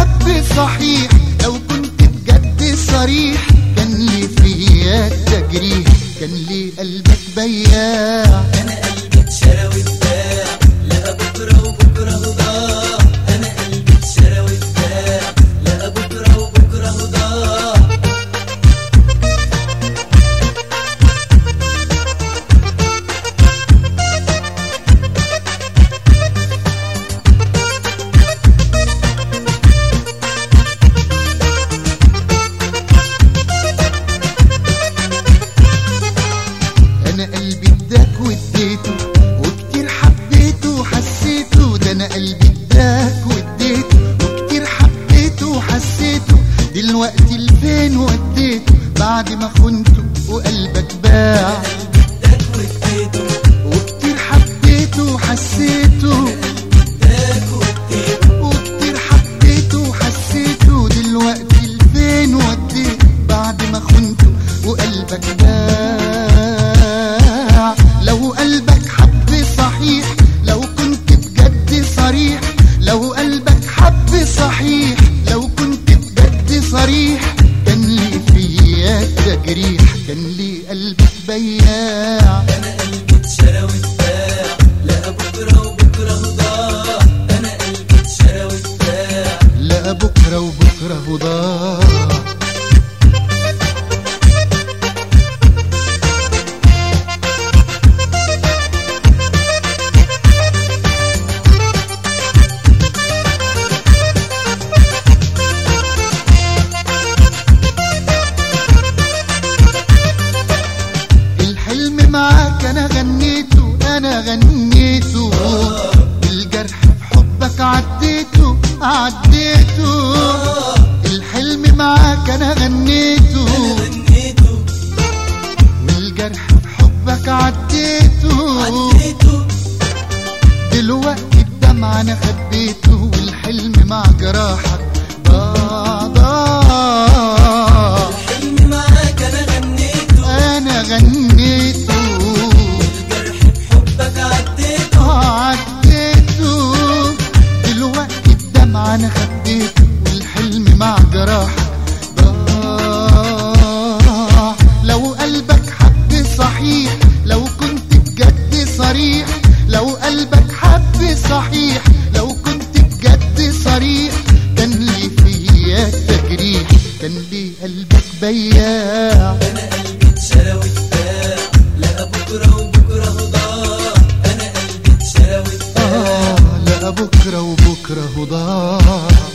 حب صحيح لو كنت بجد صريح كان لي فيا التجريح كان لي قلبك بياع انا قلبي اتشرى واتباع لقى بكره وبكره وضاع انا قلبي اتشرى واتباع لقى بكره وبكره وضاع انا قلبي اداك واديته وكتير حبيته وحسيته ده انا قلبي اداك واديته وكتير حبيته وحسيته دلوقتي لفين وديته بعد ما خنته وقلبك باع اداك واديته وكتير حبيته وحسيته اداك واديته وكتير حبيته وحسيته دلوقتي لفين وديته بعد ما خنته وقلبك باع لو قلبك حب صحيح لو كنت بجد صريح لو قلبك حب صحيح لو كنت بجد صريح كان لي فيا تجريح كان لي قلبك بياع انا قلبي اتشرى واتباع لقى بكره وبكره وضاع انا قلبي اتشرى واتباع لا بكره وبكره وضاع الحلم معاك انا غنيته انا غنيته الجرح في حبك عديته عديته الحلم معاك انا غنيته غنيته والجرح في حبك عديته عديته دلوقتي الدمع انا خبيته والحلم مع جراحك ضاع ضاع الحلم معاك انا غنيته انا غنيته الجرح بحبك عديته عديته دلوقتي الدمع انا خبيته والحلم مع جراحك ضاع لو قلبك حب صحيح لو كنت بجد صريح لو قلبك حب صحيح لو كنت بجد صريح كان لي فيا تجريح كان لي قلبك بياع انا قلبي اتشرى واتباع لقى بكره وبكره وضاع انا قلبي اتشرى واتباع آه لا بكره وبكره ضاع